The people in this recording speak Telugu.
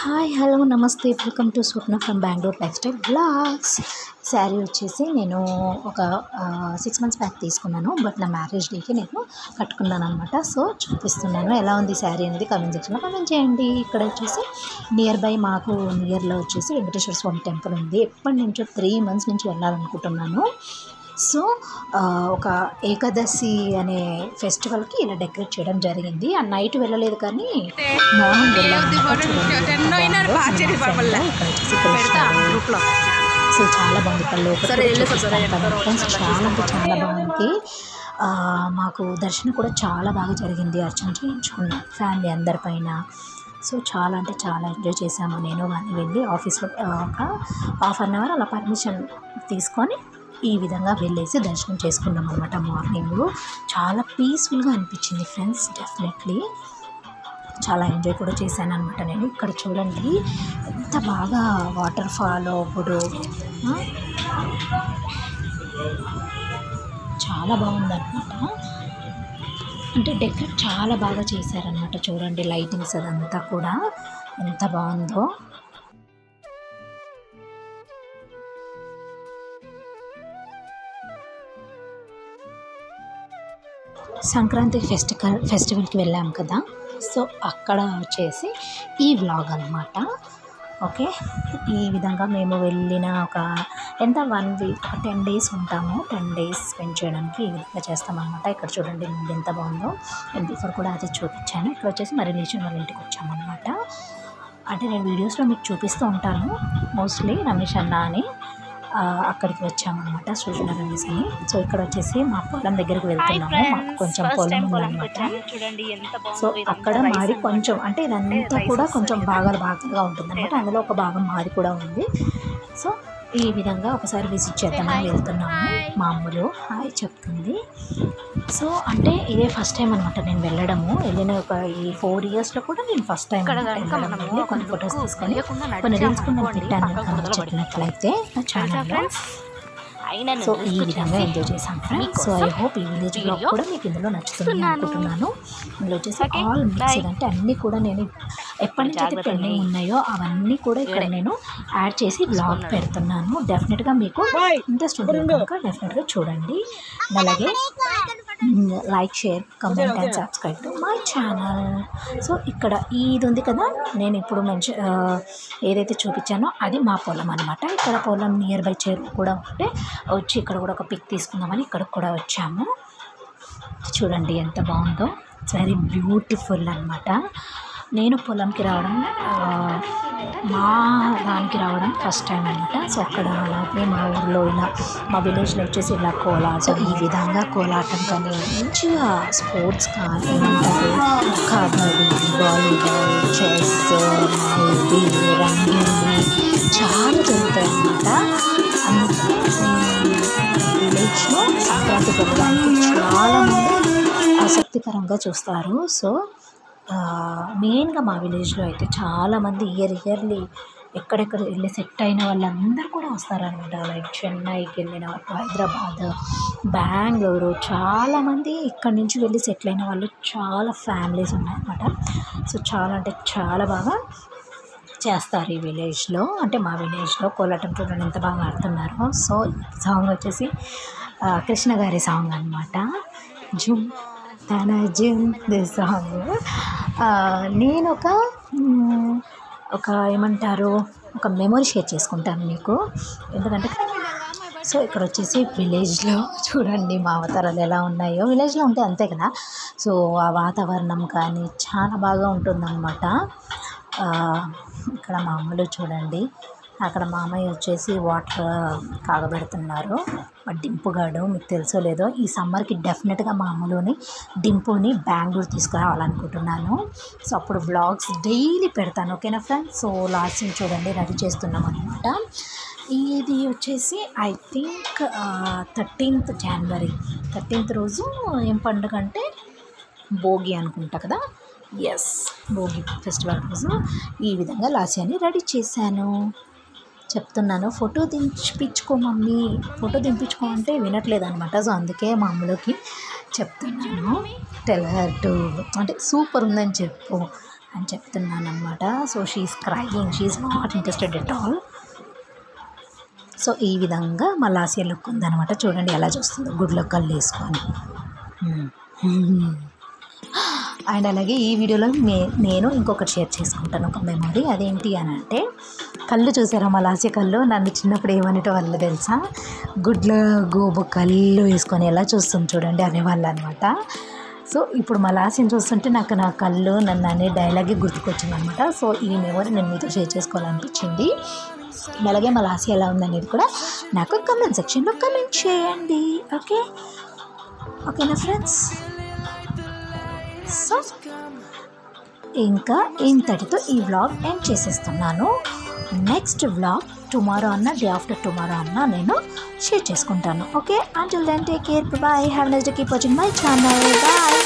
హాయ్ హలో నమస్తే welcome to Swapna from Bengaluru lifestyle blogs sari వచ్చేసి నేను ఒక సిక్స్ మంత్స్ బ్యాక్ తీసుకున్నాను బట్ నా మ్యారేజ్ డేకి నేను కట్టుకున్నాను అనమాట సో చూపిస్తున్నాను ఎలా ఉంది శారీ అనేది కమెంట్ సెక్షన్లో కమెంట్ చేయండి ఇక్కడ వచ్చేసి నియర్ బై మాకు నియర్లో వచ్చేసి వెంకటేశ్వర స్వామి టెంపుల్ ఉంది ఎప్పటి నుంచో త్రీ మంత్స్ నుంచి వెళ్ళాలనుకుంటున్నాను సో ఆ, ఒక ఏకాదశి అనే ఫెస్టివల్కి ఇలా డెకరేట్ చేయడం జరిగింది ఆ నైట్ వెళ్ళలేదు కానీ మార్నింగ్ వెళ్ళామన్నమాట. చూడండి ఎంత బాగుందో. మా friend ఇక్కడ వచ్చేసి కృష్ణ. సో చాలా బాగుంది ఇక్కడ లోపల కూడా చూపిస్తాను కదా ఫ్రెండ్స్ చాలా అంటే చాలా బాగుంది ఆ, మాకు దర్శనం కూడా చాలా బాగా జరిగింది అర్చన చేయించుకున్నాం ఫ్యామిలీ అందరిపైన సో చాలా అంటే చాలా ఎంజాయ్ చేశాము నేను కానీ వెళ్ళి ఆఫీస్లో ఆ, ఒక హాఫ్ అన్ అవర్ అలా పర్మిషన్ తీసుకొని ఈ విధంగా వెళ్ళేసి దర్శనం చేసుకున్నాం అనమాట మార్నింగ్ చాలా పీస్ఫుల్గా అనిపించింది ఫ్రెండ్స్ డెఫినెట్లీ చాలా ఎంజాయ్ కూడా చేశాను అనమాట నేను ఇక్కడ చూడండి ఎంత బాగా వాటర్ ఫాల్ ఇప్పుడు ఆ, చాలా బాగుందన్నమాట అంటే డెకరేట్ చాలా బాగా చేశారనమాట చూడండి లైటింగ్స్ అదంతా కూడా ఎంత బాగుందో సంక్రాంతి ఫెస్టివల్ ఫెస్టివల్కి వెళ్ళాం కదా సో అక్కడ వచ్చేసి ఈ వ్లాగ్ అనమాట ఓకే ఈ విధంగా మేము వెళ్ళిన ఒక ఎంత వన్ వీక్ ఒక టెన్ డేస్ ఉంటాము టెన్ డేస్ స్పెండ్ చేయడానికి ఈ విధంగా చేస్తామన్నమాట ఇక్కడ చూడండి ముందు ఎంత బాగుందో నేను బిఫోర్ కూడా అదే చూపించాను ఇక్కడ వచ్చేసి మా రిలేషన్ వాళ్ళ ఇంటికి వచ్చామన్నమాట అంటే నేను వీడియోస్లో మీకు చూపిస్తూ ఉంటాను మోస్ట్లీ రమేష్ అన్న అని ఆ, అక్కడికి వచ్చామన్నమాట సృజన రమేష్ అని సో ఇక్కడ వచ్చేసి మా పొలం దగ్గరికి వెళ్తున్నాము మాకు కొంచెం పొలం ఉందన్నమాట చూడండి ఎంత సో అక్కడ మాది కొంచెం అంటే ఇదంతా కూడా కొంచెం భాగాలు భాగాలుగా ఉంటుంది అనమాట అందులో ఒక భాగం మాది కూడా ఉంది సో ఈ విధంగా ఒకసారి విజిట్ చేద్దామని వెళ్తున్నాము మా అమ్ములు హాయ్ చెప్తుంది సో అంటే ఇదే ఫస్ట్ టైం అనమాట నేను వెళ్ళడము వెళ్ళిన ఒక ఈ ఫోర్ ఇయర్స్లో కూడా నేను ఫస్ట్ టైం ఇక్కడ కనుక వెళ్ళడం మనము వెళ్ళి కొన్ని ఒక ఫొటోస్ లుక్కు తీసుకొని తెలియకుండా కొన్ని రీల్స్ కూడా నేను నడిచామనుకోండి, పెట్టాను పక్కకు కనుక మొదలు చెప్పినట్లయితే నా ఛానల్లో ఫ్రెండ్స్ అయినా సో ఈ విధంగా ఎంజాయ్ చేశాం ఫ్రెండ్స్ సో ఐ హోప్ ఈ విలేజ్ బ్లాగ్ కూడా మీకు ఇందులో నచ్చుతుంది అనుకుంటున్నాను ఇందులో వచ్చేసి Okay, ఆల్ మిక్స్డ్ bye. అంటే అన్నీ కూడా నేను ఎప్పటి నుంచి అయితే జాగ్రత్తగా పెండింగ్ ఉన్నాయో అవన్నీ కూడా ఇక్కడ నేను యాడ్ చేసి బ్లాగ్ పెడుతున్నాను డెఫినెట్గా మీకు ఇంట్రెస్ట్ ఉంటుంది కనుక డెఫినెట్గా చూడండి And అలాగే like share comment and subscribe to my channel so ఇక్కడ ఇది ఉంది కదా నేను ఇప్పుడు మంచి ఆ, ఏదైతే చూపించానో అది మా పొలం అనమాట ఇక్కడ పొలం నియర్ బై చెరువు కూడా ఉంటే వచ్చి ఇక్కడ కూడా ఒక పిక్ తీసుకుందామని ఇక్కడికి కూడా వచ్చాము చూడండి ఎంత బాగుందో ఇట్స్ వెరీ బ్యూటిఫుల్ అనమాట నేను పొలంకి రావడం ఆ, మా దానికి రావడం ఫస్ట్ టైం అనమాట సో అక్కడ అలాగే మా ఊర్లో ఇలా మా విలేజ్లో వచ్చేసి ఇలా కోలాటం ఈ విధంగా కోలాటం కానీ మంచిగా స్పోర్ట్స్ కానీ ఏమంటారు కబడ్డీ వాలీబాల్ చెస్ ఇది రంగోలి చాలా జరుగుతాయి అనమాట విలేజ్లో సంక్రాంతి పెట్టడానికి చాలా మంది ఆసక్తికరంగా చూస్తారు సో మెయిన్గా మా విలేజ్లో అయితే చాలామంది ఇయర్ ఇయర్లీ ఎక్కడెక్కడ వెళ్ళి సెట్ అయిన వాళ్ళందరూ కూడా వస్తారనమాట లైక్ చెన్నైకి వెళ్ళిన వాళ్ళు హైదరాబాద్ బెంగళూరు చాలామంది ఇక్కడి నుంచి వెళ్ళి సెటిల్ అయిన వాళ్ళు చాలా ఫ్యామిలీస్ ఉన్నాయన్నమాట సో చాలా అంటే చాలా బాగా చేస్తారు ఈ విలేజ్లో అంటే మా విలేజ్లో కోలాటం చూడండి ఎంత బాగా ఆడుతున్నారు సో సాంగ్ వచ్చేసి ఆ, కృష్ణ గారి సాంగ్ అనమాట జుమ్ తన జుమ్ ది సాంగ్ నేను ఒక మ్, ఒక ఏమంటారు ఒక మెమొరీ షేర్ చేసుకుంటాను మీకు ఎందుకంటే సో ఇక్కడ వచ్చేసి విలేజ్లో చూడండి మా అవతారాలు ఎలా ఉన్నాయో విలేజ్లో ఉంటే అంతే కదా సో ఆ వాతావరణం కానీ చాలా బాగా ఉంటుందన్నమాట ఆ, ఇక్కడ మా అమ్మలు చూడండి అక్కడ మామయ్య వచ్చేసి వాటర్ కాగబెడుతున్నారు మా డింపుగాడు మీకు తెలుసో లేదో ఈ సమ్మర్కి డెఫినెట్గా మా అమ్మలోని డింపుని బెంగళూరు తీసుకురావాలనుకుంటున్నాను సో అప్పుడు బ్లాగ్స్ డైలీ పెడతాను ఓకేనా ఫ్రెండ్స్ సో లాస్ట్ సీన్ చూడండి రెడీ చేస్తున్నాం అనమాట ఇది వచ్చేసి I think thirteenth January thirteenth రోజు ఏం పండుగ అంటే భోగి అనుకుంటా కదా ఎస్ భోగి ఫెస్టివల్ రోజు ఈ విధంగా లాస్యాన్ని రెడీ చేశాను చెప్తున్నాను ఫోటో దించిపించుకో మమ్మీ ఫోటో దింపించుకో అంటే వినట్లేదు అనమాట సో అందుకే మా అమ్మలోకి చెప్తున్నాను టెల్ హర్ టు అంటే సూపర్ ఉందని చెప్పు అని చెప్తున్నాను అనమాట so she is crying she is not interested at all so ఈ విధంగా మలాసియా లుక్ ఉందన్నమాట చూడండి ఎలా చూస్తుందో గుడ్లో కళ్ళు వేసుకొని అండ్ అలాగే ఈ వీడియోలో నే నేను ఇంకొకటి షేర్ చేసుకుంటాను ఒక మెమొరీ అదేంటి అని అంటే కళ్ళు చూసారా మలాసియా కళ్ళు నన్ను చిన్నప్పుడు ఏమనేటో వాళ్ళు తెలుసా గుడ్ల గోబు కళ్ళు వేసుకొని ఎలా చూస్తుంది చూడండి అనేవాళ్ళు అనమాట సో ఇప్పుడు మలాసిని చూస్తుంటే నాకు నా కళ్ళు నన్ను అనే డైలాగే గుర్తుకొచ్చింది అనమాట సో ఈ మెమొరీ నేను మీతో షేర్ చేసుకోవాలనిపించింది అలాగే మలాసి ఎలా ఉందనేది కూడా నాకు కమెంట్ సెక్షన్లో కమెంట్ చేయండి ఓకే ఓకేనా ఫ్రెండ్స్ సో ఇంకా ఇంతటితో ఈ వ్లాగ్ ఎండ్ చేసేస్తున్నాను నెక్స్ట్ వ్లాగ్ టుమారో అన్న డే ఆఫ్టర్ టుమారో అన్న నేను షేర్ చేసుకుంటాను okay until then take care bye have next keep watching my channel bye